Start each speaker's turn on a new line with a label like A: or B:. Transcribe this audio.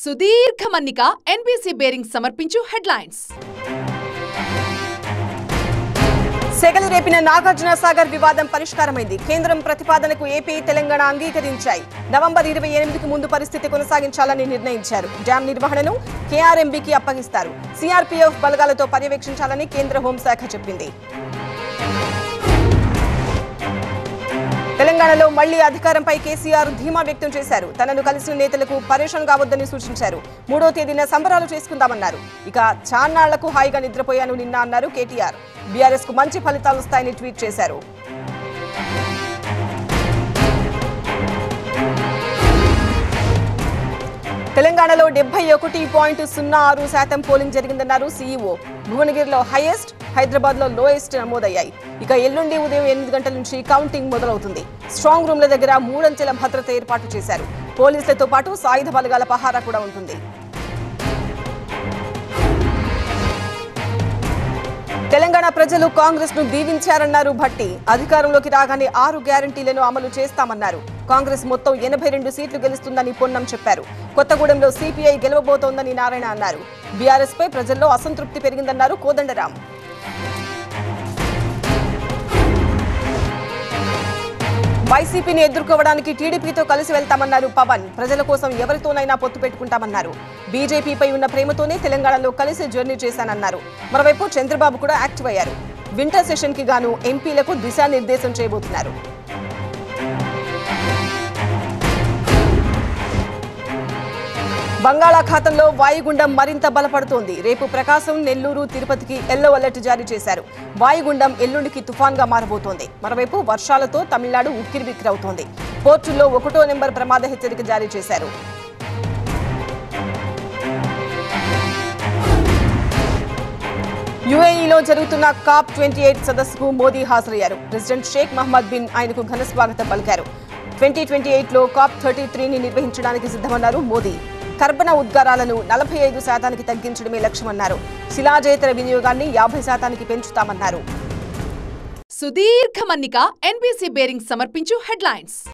A: సుదీర్ఘ మన్నిక NBC bearing సమర్పించు హెడ్లైన్స్
B: సెగలు రేపిన నాగార్జున సాగర్ వివాదం పరిష్కారమైంది కేంద్రం ప్రతిపాదనకు ఏపీ తెలంగాణ అంగీకరించాయి నవంబర్ ఇరవై ఎనిమిదికి ముందు పరిస్థితి కొనసాగించాలని నిర్ణయించారు డ్యాం నిర్వహణను కేఆర్ఎంబీకి అప్పగిస్తారు సిఆర్పీఎఫ్ బలగాలతో పర్యవేక్షించాలని కేంద్ర హోంశాఖ చెప్పింది తెలంగాణలో మళ్లీ అధికారంపై కేసీఆర్ ధీమా వ్యక్తం చేశారు తనను కలిసిన నేతలకు పరేషాన్ కావద్దని సూచించారు మూడో తేదీన సంబరాలు చేసుకుందామన్నారు ఇక చాన్నాళ్లకు హాయిగా నిద్రపోయాను నిన్న అన్నారు కేటీఆర్ బీఆర్ఎస్ కు మంచి ఫలితాలు వస్తాయని ట్వీట్ చేశారు తెలంగాణలో డెబ్బై ఒకటి పాయింట్ సున్నా ఆరు శాతం పోలింగ్ జరిగిందన్నారు సీఈఓ భువనగిరిలో హైయెస్ట్ హైదరాబాద్ లో లోయెస్ట్ నమోదయ్యాయి ఇక ఎల్లుండి ఉదయం ఎనిమిది గంటల నుంచి కౌంటింగ్ మొదలవుతుంది స్ట్రాంగ్ రూమ్ల దగ్గర మూడంచెల భద్రత ఏర్పాటు చేశారు పోలీసులతో పాటు సాయుధ బలగాల పహారా కూడా ఉంటుంది తెలంగాణ ప్రజలు కాంగ్రెస్ ను దీవించారన్నారు భట్టి అధికారంలోకి రాగానే ఆరు గ్యారంటీలను అమలు చేస్తామన్నారు కాంగ్రెస్ మొత్తం ఎనభై రెండు సీట్లు గెలుస్తుందని పొన్నం చెప్పారు కొత్తగూడెంలో సిపిఐ గెలవబోతోందని నారాయణ అన్నారు బీఆర్ఎస్ పై ప్రజల్లో అసంతృప్తి పెరిగిందన్నారు కోదండరాం వైసీపీని ఎదుర్కోవడానికి టీడీపీతో కలిసి వెళ్తామన్నారు పవన్ ప్రజల కోసం ఎవరితోనైనా పొత్తు పెట్టుకుంటామన్నారు బీజేపీపై ఉన్న ప్రేమతోనే తెలంగాణలో కలిసి జర్నీ చేశానన్నారు మరోవైపు చంద్రబాబు కూడా యాక్టివ్ అయ్యారు వింటర్ సెషన్ కి గాను ఎంపీలకు దిశానిర్దేశం చేయబోతున్నారు బంగాళాఖాతంలో వాయుగుండం మరింత బలపడుతోంది రేపు ప్రకాశం నెల్లూరు తిరుపతికి ఎల్లో అలర్ట్ జారీ చేశారు వాయుగుండం ఎల్లుండికి తుఫాన్గా మారబోతోంది మరోవైపు వర్షాలతో తమిళనాడు ఉక్కిరిబిక్కిరవుతోంది పోర్టుల్లో ఒకటో నెంబర్ ప్రమాద హెచ్చరిక జారీ చేశారు యుఏఈలో జరుగుతున్న కాప్ ట్వంటీ ఎయిట్ సదస్సుకు మోదీ హాజరయ్యారు ప్రెసిడెంట్ షేక్ మహమ్మద్ బిన్ ఆయనకు ఘన స్వాగతం పలికారు ట్వంటీ ట్వంటీ ఎయిట్లో కాప్ థర్టీ త్రీని నిర్వహించడానికి సిద్ధమన్నారు మోదీ కర్బన ఉద్గారాలను నలభై ఐదు శాతానికి తగ్గించడమే లక్ష్యమన్నారు శిలాజేతర వినియోగాన్ని యాభై శాతానికి పెంచుతామన్నారు
A: సుదీర్ఘ మన్నిక ఎన్బీసీ బేరింగ్ సమర్పించు హెడ్లైన్స్